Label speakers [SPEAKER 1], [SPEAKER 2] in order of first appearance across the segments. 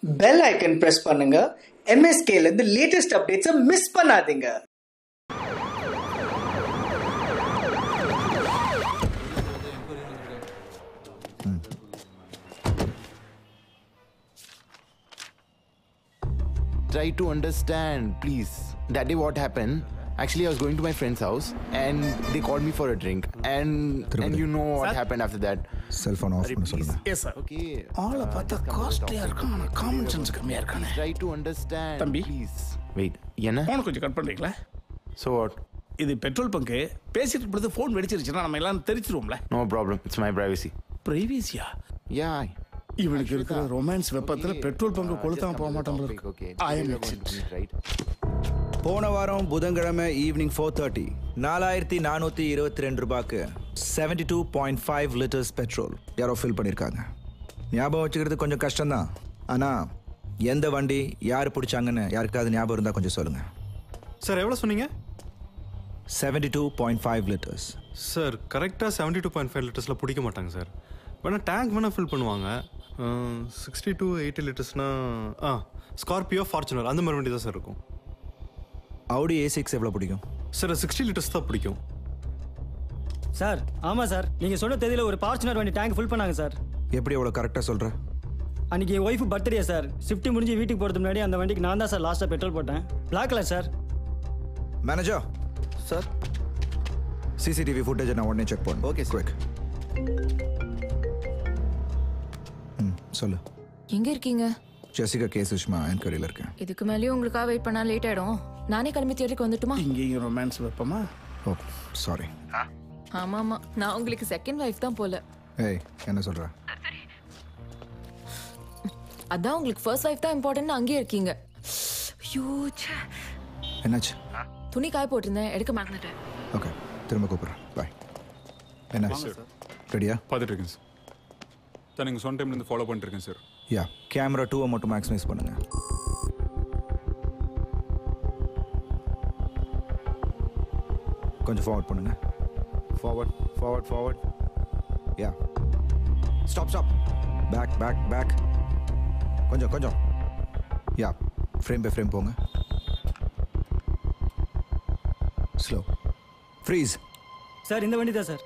[SPEAKER 1] Bell icon press பண்ணுங்க MSK ல இருந்து லேட்டஸ்ட் அப்டேட்ஸை மிஸ் பண்ணாதீங்க
[SPEAKER 2] try to understand, please. That day, what happened? Actually, I was going to my friend's house and they called me for a drink. And and you know what happened after that.
[SPEAKER 3] Cellphone off பண்ண சொல்லுங்க
[SPEAKER 4] yes sir
[SPEAKER 2] Okay.
[SPEAKER 4] ஆளை பார்த்தா காஸ்ட்லியா இருக்கான் ஆனா common sense கம்மியா இருக்கானே
[SPEAKER 2] Try to understand,
[SPEAKER 4] தம்பி.
[SPEAKER 2] please. Wait, என்ன?
[SPEAKER 4] ஃபோனை கொஞ்சம் கட் பண்றீங்களா
[SPEAKER 2] So what?
[SPEAKER 4] இது பெட்ரோல் பங்கு பேசிட்டு இருக்கிறது ஃபோன் வெடிச்சிருச்சுன்னா நம்ம எல்லாம் தெரிச்சிருவோம்ல
[SPEAKER 2] No problem. It's my privacy.
[SPEAKER 4] பிரைவேசியா
[SPEAKER 2] Yeah.
[SPEAKER 4] இவனுக்கு இருக்கிற ரொமான்ஸ் வெப்பத்துல
[SPEAKER 2] Okay.
[SPEAKER 4] பெட்ரோல் பங்கு
[SPEAKER 2] Uh,
[SPEAKER 4] கொளுத்தாம
[SPEAKER 2] just
[SPEAKER 4] போக
[SPEAKER 2] come to the
[SPEAKER 4] மாட்டான் போல
[SPEAKER 2] topic,
[SPEAKER 4] இருக்கு
[SPEAKER 2] okay.
[SPEAKER 4] I am
[SPEAKER 2] You're going to
[SPEAKER 4] exit
[SPEAKER 2] meet, right?
[SPEAKER 3] போன வாரம் புதன்கிழமை ஈவினிங் ஃபோர் தேர்ட்டி நாலாயிரத்தி நானூற்றி இருபத்தி ரெண்டு ரூபாய்க்கு seventy two point five litres petrol யாரோ ஃபில் பண்ணியிருக்காங்க ஞாபகம் வச்சுக்கிறது கொஞ்சம் கஷ்டம்தான் ஆனால் எந்த வண்டி யார் பிடிச்சாங்கன்னு யாருக்காவது ஞாபகம் இருந்தால் கொஞ்சம் சொல்லுங்கள்
[SPEAKER 5] சார் எவ்வளோ சொன்னீங்க
[SPEAKER 3] seventy two point five litres
[SPEAKER 5] sir கரெக்டாக செவன்ட்டி டூ பாயிண்ட் ஃபைவ் லிட்டர்ஸில் பிடிக்க மாட்டாங்க சார் வேணால் டேங்க் வேணால் ஃபில் பண்ணுவாங்க சிக்ஸ்டி டூ எயிட்டி லிட்டர்ஸ்னா ஆ ஸ்கார்பியோ ஃபார்ச்சுனர் அந்த மாதிரி வண்டி தான் சார் இருக்கும்
[SPEAKER 3] அவுடி ஏ சிக்ஸ் எவ்வளோ பிடிக்கும்
[SPEAKER 5] சார் சிக்ஸ்டி லிட்டர்ஸ் தான் பிடிக்கும்
[SPEAKER 6] சார் ஆமாம் சார் நீங்கள் சொன்ன தேதியில் ஒரு ஃபார்ச்சுனர் வண்டி டேங்க் ஃபுல் பண்ணாங்க சார்
[SPEAKER 3] எப்படி எவ்வளோ கரெக்டாக சொல்கிற
[SPEAKER 6] அன்றைக்கி என் ஒய்ஃபு பர்த்டே சார் ஷிஃப்ட் முடிஞ்சு வீட்டுக்கு போகிறதுக்கு முன்னாடி அந்த வண்டிக்கு நான் தான் சார் லாஸ்ட்டாக பெட்ரோல் போட்டேன் black colour sir
[SPEAKER 3] manager
[SPEAKER 2] Sir?
[SPEAKER 3] CCTV ஃபுட்டேஜை நான் உடனே செக் பண்ணேன்
[SPEAKER 2] Okay, sir.
[SPEAKER 3] குவிக் ம் சொல்லு
[SPEAKER 7] எங்க இருக்கீங்க
[SPEAKER 3] ஜெசிகா கே சுஷ்மா என்கொயரியில் இருக்கேன்
[SPEAKER 7] இதுக்கு மேலேயும் உங்களுக்காக வெயிட் பண்ணா லேட் ஆயிடும் நானே கிளம்பி தேடிக்கு வந்துட்டுமா
[SPEAKER 4] இங்கேயும் ரொமான்ஸ் வெப்பமா
[SPEAKER 3] ஓ சாரி
[SPEAKER 7] ஆமா ஆமா நான் உங்களுக்கு செகண்ட் வைஃப் தான் போல
[SPEAKER 3] ஏய் என்ன சொல்கிற
[SPEAKER 7] அதான் உங்களுக்கு ஃபர்ஸ்ட் வைஃப் தான் இம்பார்ட்டன்ட் அங்கேயே இருக்கீங்க ஐயோ, ச்சே.
[SPEAKER 3] என்னாச்சு
[SPEAKER 7] துணி காய போட்டிருந்தேன் எடுக்க மறந்துட்டேன்
[SPEAKER 3] ஓகே திரும்ப கூப்பிட்றேன் பாய் என்ன ரெடியா
[SPEAKER 8] பார்த்துட்டு இருக்கேன் சார் சார் நீங்கள் சொன்ன டைம்லேருந்து ஃபாலோ பண்ணிட்டு இருக்கேன் சார்
[SPEAKER 3] யா கேமரா டூவை மட்டும் மேக்ஸிமைஸ் பண்ணுங்க கொஞ்சம் ஃபார்வர்ட் பண்ணுங்க forward forward forward yeah stop stop back back back கொஞ்சம் கொஞ்சம் யா ஃப்ரேம் பை ஃப்ரேம் போங்க ஸ்லோ ஃப்ரீஸ்
[SPEAKER 6] சார் இந்த வண்டி தான் சார்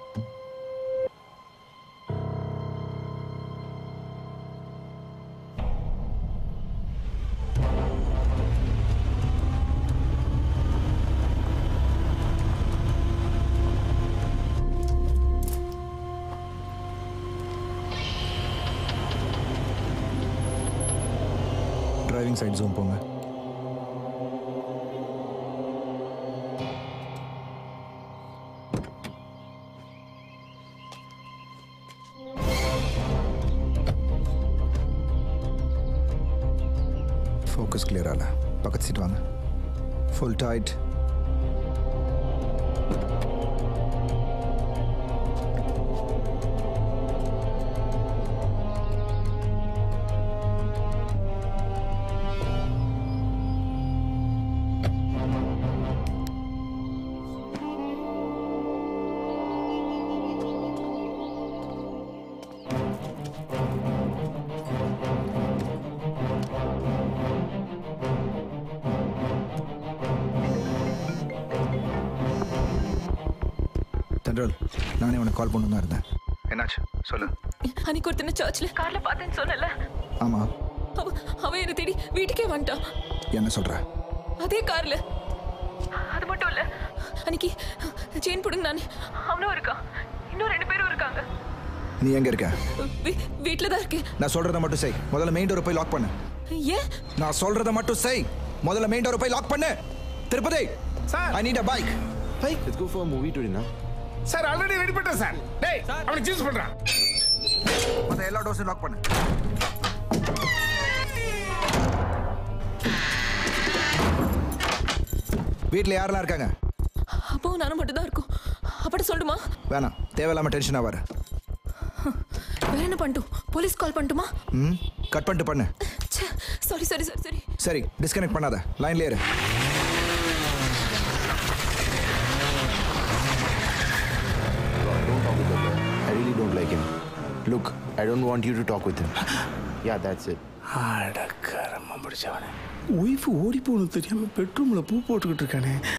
[SPEAKER 3] டிரைவிங் சைட் ஜோன் போங்க ஃபோக்கஸ் கிளியர் ஆகல பக்கத்து சீட் வாங்க ஃபுல் டைட் தென்றல் நானே உனக்கு கால் பண்ணு தான் இருந்தேன் என்னாச்சு சொல்லு
[SPEAKER 7] அன்னைக்கு ஒருத்தனை சர்ச்ல கார்ல பார்த்தேன்னு சொன்னல
[SPEAKER 3] ஆமாம்
[SPEAKER 7] அவ அவன் என்ன தேடி வீட்டுக்கே வந்துட்டான்
[SPEAKER 3] என்ன சொல்கிற
[SPEAKER 7] அதே கார்ல அது மட்டும் இல்ல அன்னைக்கு செயின் புடுங்க நான் அவனும் இருக்கான் இன்னும் ரெண்டு பேரும் இருக்காங்க
[SPEAKER 3] நீ எங்கே இருக்க
[SPEAKER 7] வீ- வீட்ல தான் இருக்கேன்
[SPEAKER 3] நான் சொல்கிறத மட்டும் செய் முதல்ல மெயின் டோரை போய் லாக் பண்ணு
[SPEAKER 7] ஏன்
[SPEAKER 3] நான் சொல்கிறத மட்டும் செய் முதல்ல மெயின் டோரை போய் லாக் பண்ணு Tirupati
[SPEAKER 4] sir
[SPEAKER 3] I need a bike
[SPEAKER 2] Let's go for a movie today, now.
[SPEAKER 4] Sir already ready பண்ணிட்டேன் சார் டேய் அவனுக்கு சூஸ் பண்றான்
[SPEAKER 3] மொத்த எல்லா டோர்ஸையும் லாக் பண்ணு வீட்டில் யாரெல்லாம் இருக்காங்க
[SPEAKER 7] அப்பவும் நானும் மட்டும் தான் இருக்கும் அப்படி சொல்லட்டுமா
[SPEAKER 3] வேணாம் தேவையில்லாமல் டென்ஷன் ஆவார்
[SPEAKER 7] வேற என்ன பண்ணிட்டோம் போலீஸ் கால் பண்ணட்டுமா
[SPEAKER 3] ம் கட் பண்ணிட்டு பண்ணு
[SPEAKER 7] சாரி சாரி சாரி சரி
[SPEAKER 3] சரி டிஸ்கனெக்ட் பண்ணாத லைன்ல ஏறு
[SPEAKER 2] Don't talk with that guy. I really don't like him. Look, I don't want you to talk with him. Yeah, that's it.
[SPEAKER 4] அடக்க பிடிச்சவனே ஒய்ஃப் ஓடி போகணும் தெரியாம பெட்ரூம்ல பூ போட்டுக்கிட்டு இருக்கானே